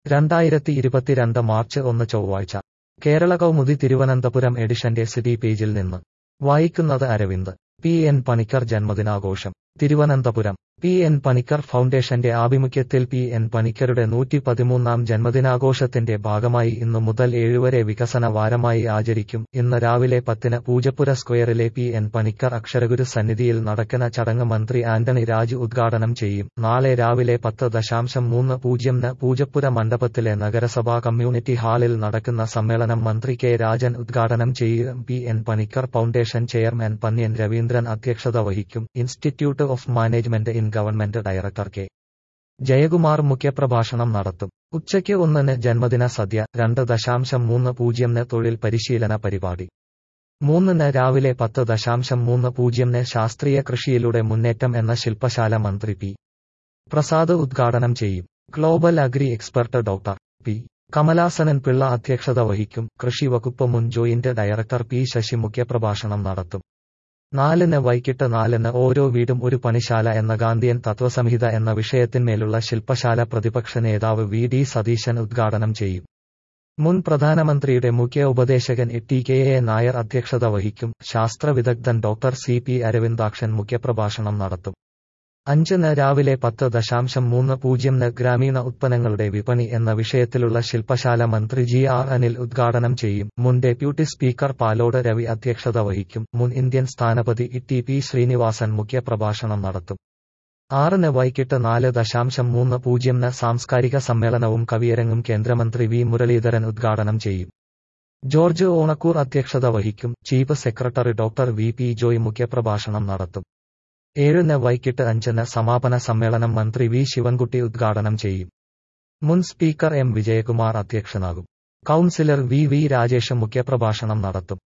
രണ്ടായിരത്തി ഇരുപത്തിരണ്ട് മാർച്ച് ഒന്ന് ചൊവ്വാഴ്ച കേരള കൗമുദി തിരുവനന്തപുരം എഡിഷന്റെ സിറ്റി പേജിൽ നിന്ന് വായിക്കുന്നത് അരവിന്ദ് പി എൻ പണിക്കർ ജന്മദിനാഘോഷം തിരുവനന്തപുരം പി എൻ പണിക്കർ ഫൗണ്ടേഷന്റെ ആഭിമുഖ്യത്തിൽ പി എൻ പണിക്കരുടെ നൂറ്റി പതിമൂന്നാം ജന്മദിനാഘോഷത്തിന്റെ ഭാഗമായി ഇന്നു മുതൽ ഏഴുവരെ വികസന വാരമായി ആചരിക്കും ഇന്ന് രാവിലെ പത്തിന് പൂജപ്പുര സ്ക്വയറിലെ പി എൻ പണിക്കർ അക്ഷരഗുരു സന്നിധിയിൽ നടക്കുന്ന ചടങ്ങ് മന്ത്രി ആന്റണി രാജ് ഉദ്ഘാടനം ചെയ്യും നാളെ രാവിലെ പത്ത് ദശാംശം മൂന്ന് പൂജ്യംന് പൂജപ്പുര മണ്ഡപത്തിലെ നഗരസഭാ കമ്മ്യൂണിറ്റി ഹാളിൽ നടക്കുന്ന സമ്മേളനം മന്ത്രി കെ രാജൻ ഉദ്ഘാടനം ചെയ്യും P N Panicker foundation chairman Panniyan Raveendran അധ്യക്ഷത വഹിക്കും institute of management in government director K Jayakumar മുഖ്യപ്രഭാഷണം നടത്തും ഉച്ചയ്ക്ക് ഒന്നിന് ജന്മദിന സദ്യ രണ്ട് ദശാംശം മൂന്ന് പൂജ്യംന് തൊഴിൽ പരിശീലന പരിപാടി മൂന്നിന് രാവിലെ പത്ത് ദശാംശം മൂന്ന് പൂജ്യംന് ശാസ്ത്രീയ കൃഷിയിലൂടെ മുന്നേറ്റം എന്ന ശില്പശാല മന്ത്രി പി പ്രസാദ് ഉദ്ഘാടനം ചെയ്യും global agri expert doctor P Kamalasanan Pillai അധ്യക്ഷത വഹിക്കും കൃഷി വകുപ്പ് മുൻ ജോയിന്റ് ഡയറക്ടർ പി ശശി മുഖ്യപ്രഭാഷണം നടത്തും നാലിന് വൈകിട്ട് നാലിന് ഓരോ വീടും ഒരു പണിശാല എന്ന ഗാന്ധിയൻ തത്വസംഹിത എന്ന വിഷയത്തിന്മേലുള്ള ശില്പശാല പ്രതിപക്ഷ നേതാവ് വി ഡി സതീശൻ ഉദ്ഘാടനം ചെയ്യും മുൻ പ്രധാനമന്ത്രിയുടെ മുഖ്യ ഉപദേശകൻ ടി കെ എ നായർ അധ്യക്ഷത വഹിക്കും ശാസ്ത്ര വിദഗ്ധൻ ഡോക്ടർ സി പി അരവിന്ദാക്ഷൻ മുഖ്യപ്രഭാഷണം നടത്തും അഞ്ചിന് രാവിലെ പത്ത് ദശാംശം മൂന്ന് പൂജ്യംന് ഗ്രാമീണ ഉത്പന്നങ്ങളുടെ വിപണി എന്ന വിഷയത്തിലുള്ള ശില്പശാല മന്ത്രി ജി ആർ അനിൽ ഉദ്ഘാടനം ചെയ്യും മുൻ ഡെപ്യൂട്ടി സ്പീക്കർ പാലോട് രവി അധ്യക്ഷത വഹിക്കും മുൻ ഇന്ത്യൻ സ്ഥാനപതി ടി പി ശ്രീനിവാസൻ മുഖ്യപ്രഭാഷണം നടത്തും ആറിന് വൈകിട്ട് നാല് ദശാംശം മൂന്ന് പൂജ്യംന് സാംസ്കാരിക സമ്മേളനവും കവിയരങ്ങും കേന്ദ്രമന്ത്രി വി മുരളീധരൻ ഉദ്ഘാടനം ചെയ്യും ജോർജ് ഓണക്കൂർ അധ്യക്ഷത വഹിക്കും chief secretary doctor V P Joy മുഖ്യപ്രഭാഷണം നടത്തും ഏഴിന് വൈകിട്ട് അഞ്ചിന് സമാപന സമ്മേളനം മന്ത്രി വി ശിവൻകുട്ടി ഉദ്ഘാടനം ചെയ്യും മുൻ സ്പീക്കർ എം വിജയകുമാർ അധ്യക്ഷനാകും കൌൺസിലർ വി വി രാജേഷ് മുഖ്യപ്രഭാഷണം നടത്തും